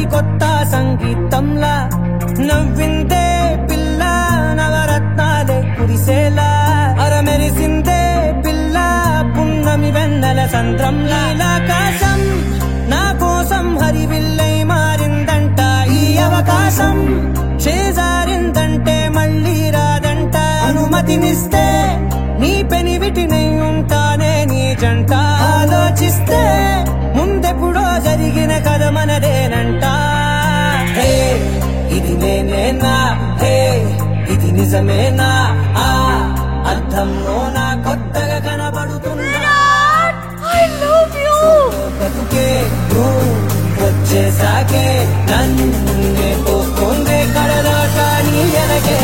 సరికొత్త సంగీతంలా నవ్విందే పిల్ల నవరత్నాలే కురిసేలా అరమెరిసిందే పిల్ల పున్నమి వెన్నెల సంద్రంలా ఆకాశం నా కోసం హరివిల్లై మారిందంట ఈ అవకాశం చేజారిందంటే మళ్ళీ రాదంట అనుమతినిస్తే నీ పెనివిటినై ఉంటానే నీ జంట ఆలోచిస్తే ముందెప్పుడో జరిగిన కథ మనదేనంట హే ఇది నేనేనా హే ఇది నిజమేనా ఆ అర్థంలో నా కొత్తగా కనబడుతున్నా I love you. బతుకే నువ్వు వచ్చేసాకే నన్నే పోస్తుందే కడదాకా నీ ఎనకే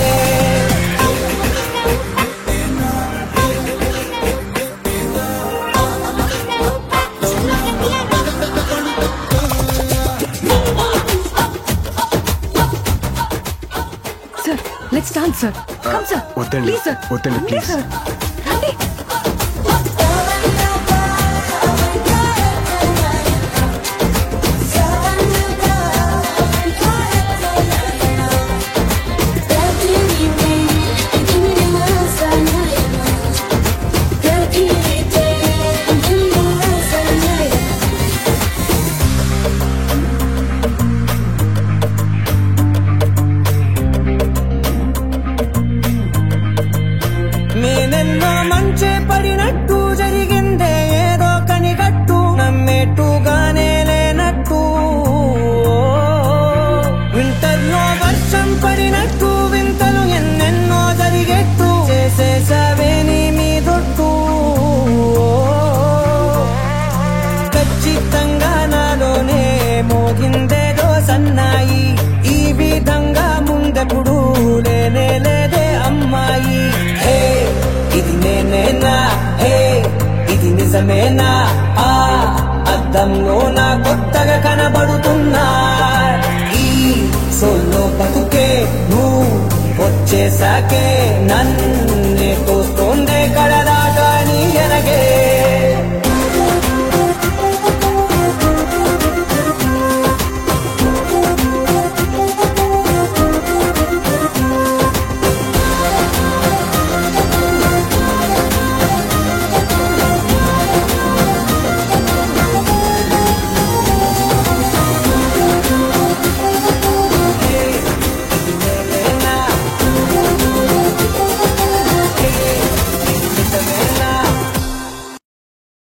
sir let's dance sir come sir వద్దండి. ప్లీజ్ సార్ వద్దండి, రండి, please. సార్ రండి మేనెన్నో మంచే పడినట్టు జరిగిందే ఏదో కనిగట్టు నమ్మేట్టుగానే లేనట్టు వింటర్లో వర్షం పడినట్టు వింతలు ఎన్నెన్నో జరిగేట్టు చేసేసావే నీ మీదొట్టు ఖచ్చితంగా నాలోనే మోగిందేదో సన్నాయి ఈ విధంగా ముందెప్పుడు లేనే లేదే అమ్మాయి హే ఇది నేనేనా హే ఇది నిజమేనా ఆ అద్దంలో నా కొత్తగా కనబడుతున్నా ఈ సోల్లో బతుకే నువ్వు వచ్చేసాకే నన్ను